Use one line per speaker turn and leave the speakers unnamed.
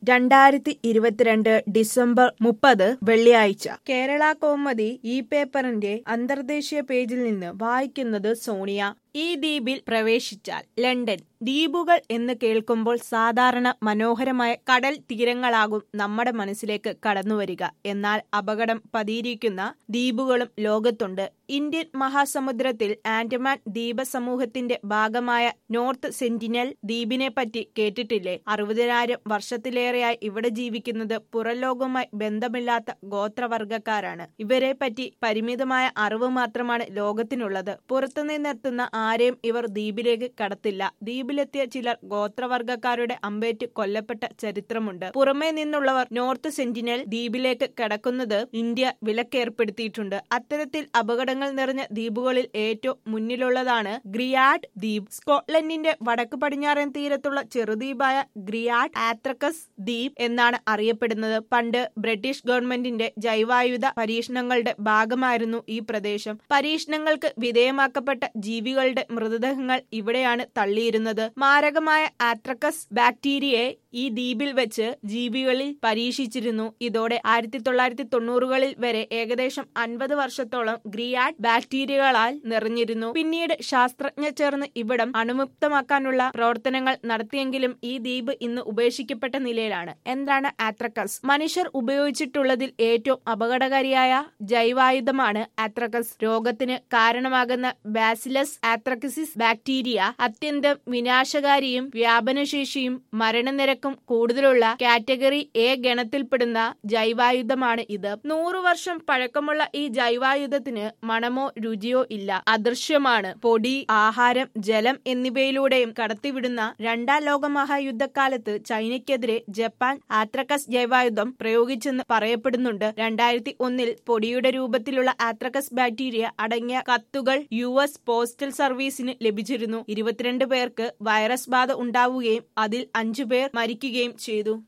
രണ്ടായിരത്തി ഇരുപത്തിരണ്ട് ഡിസംബർ മുപ്പത് വെള്ളിയാഴ്ച കേരള കൗമുദി ഈ പേപ്പറിന്റെ അന്തർദേശീയ പേജിൽ നിന്ന് വായിക്കുന്നത് സോണിയ ഈ ദ്വീപിൽ പ്രവേശിച്ചാൽ ലണ്ടൻ ദ്വീപുകൾ എന്ന് കേൾക്കുമ്പോൾ സാധാരണ മനോഹരമായ കടൽ തീരങ്ങളാകും നമ്മുടെ മനസ്സിലേക്ക് കടന്നുവരിക എന്നാൽ അപകടം പതിയിരിക്കുന്ന ദ്വീപുകളും ലോകത്തുണ്ട് ഇന്ത്യൻ മഹാസമുദ്രത്തിൽ ആൻഡമാൻ ദ്വീപ സമൂഹത്തിന്റെ ഭാഗമായ നോർത്ത് സെന്റിനൽ ദ്വീപിനെ പറ്റി കേട്ടിട്ടില്ലേ അറുപതിനായിരം വർഷത്തിലേറെയായി ഇവിടെ ജീവിക്കുന്നത് പുറംലോകവുമായി ബന്ധമില്ലാത്ത ഗോത്രവർഗക്കാരാണ് ഇവരെ പറ്റി പരിമിതമായ അറിവ് മാത്രമാണ് ലോകത്തിനുള്ളത് പുറത്തുനിന്നെത്തുന്ന ആരെയും ഇവർ ദ്വീപിലേക്ക് കടത്തില്ല ദ്വീപിലെത്തിയ ചിലർ ഗോത്രവർഗക്കാരുടെ അമ്പേറ്റ് കൊല്ലപ്പെട്ട ചരിത്രമുണ്ട് പുറമേ നിന്നുള്ളവർ നോർത്ത് സെന്റിനൽ ദ്വീപിലേക്ക് കടക്കുന്നത് ഇന്ത്യ വിലക്കേർപ്പെടുത്തിയിട്ടുണ്ട് അത്തരത്തിൽ അപകടങ്ങൾ നിറഞ്ഞ ദ്വീപുകളിൽ ഏറ്റവും മുന്നിലുള്ളതാണ് ഗ്രിയാഡ് ദ്വീപ് സ്കോട്ട്ലൻഡിന്റെ വടക്ക് പടിഞ്ഞാറൻ തീരത്തുള്ള ചെറുദ്വീപായ ഗ്രിയാഡ് ആത്രക്കസ് ദ്വീപ് എന്നാണ് അറിയപ്പെടുന്നത് പണ്ട് ബ്രിട്ടീഷ് ഗവൺമെന്റിന്റെ ജൈവായുധ പരീക്ഷണങ്ങളുടെ ഭാഗമായിരുന്നു ഈ പ്രദേശം പരീക്ഷണങ്ങൾക്ക് വിധേയമാക്കപ്പെട്ട ജീവികളുടെ മൃതദേഹങ്ങൾ ഇവിടെയാണ് തള്ളിയിരുന്നത് മാരകമായ ആത്രക്കസ് ബാക്ടീരിയയെ ഈ ദ്വീപിൽ വെച്ച് ജീവികളിൽ പരീക്ഷിച്ചിരുന്നു ഇതോടെ ആയിരത്തി തൊള്ളായിരത്തി തൊണ്ണൂറുകളിൽ വരെ ഏകദേശം അൻപത് വർഷത്തോളം ഗ്രിയാഡ് ബാക്ടീരിയകളാൽ നിറഞ്ഞിരുന്നു പിന്നീട് ശാസ്ത്രജ്ഞർ ചേർന്ന് ഇവിടം അണുമുക്തമാക്കാനുള്ള പ്രവർത്തനങ്ങൾ നടത്തിയെങ്കിലും ഈ ദ്വീപ് ഇന്ന് ഉപേക്ഷിക്കപ്പെട്ട നിലയിലാണ് എന്താണ് ആത്രക്കസ് മനുഷ്യർ ഉപയോഗിച്ചിട്ടുള്ളതിൽ ഏറ്റവും അപകടകാരിയായ ജൈവായുധമാണ് ആത്രക്കസ് രോഗത്തിന് കാരണമാകുന്ന ബാസിലസ് ആത്രക്കസിസ് ബാക്ടീരിയ അത്യന്തം വിനാശകാരിയും വ്യാപനശേഷിയും മരണനിരക്കും കൂടുതലുള്ള കാറ്റഗറി എ ഗണത്തിൽപ്പെടുന്ന ജൈവായുധമാണ് ഇത് നൂറു വർഷം പഴക്കമുള്ള ഈ ജൈവായുധത്തിന് മണമോ രുചിയോ ഇല്ല അദൃശ്യമാണ് പൊടി ആഹാരം ജലം എന്നിവയിലൂടെയും കടത്തിവിടുന്ന രണ്ടാം ലോക മഹായുദ്ധക്കാലത്ത് ചൈനയ്ക്കെതിരെ ജപ്പാൻ ആത്രക്കസ് ജൈവായുധം പ്രയോഗിച്ചെന്ന് പറയപ്പെടുന്നുണ്ട് രണ്ടായിരത്തി ഒന്നിൽ പൊടിയുടെ രൂപത്തിലുള്ള ആത്രക്കസ് ബാക്ടീരിയ അടങ്ങിയ കത്തുകൾ യു എസ് പോസ്റ്റൽ സർവീസിന് ലഭിച്ചിരുന്നു ഇരുപത്തിരണ്ട് പേർക്ക് വൈറസ് ബാധ ഉണ്ടാവുകയും അതിൽ അഞ്ചു പേർ മരിക്കുകയും ചെയ്തു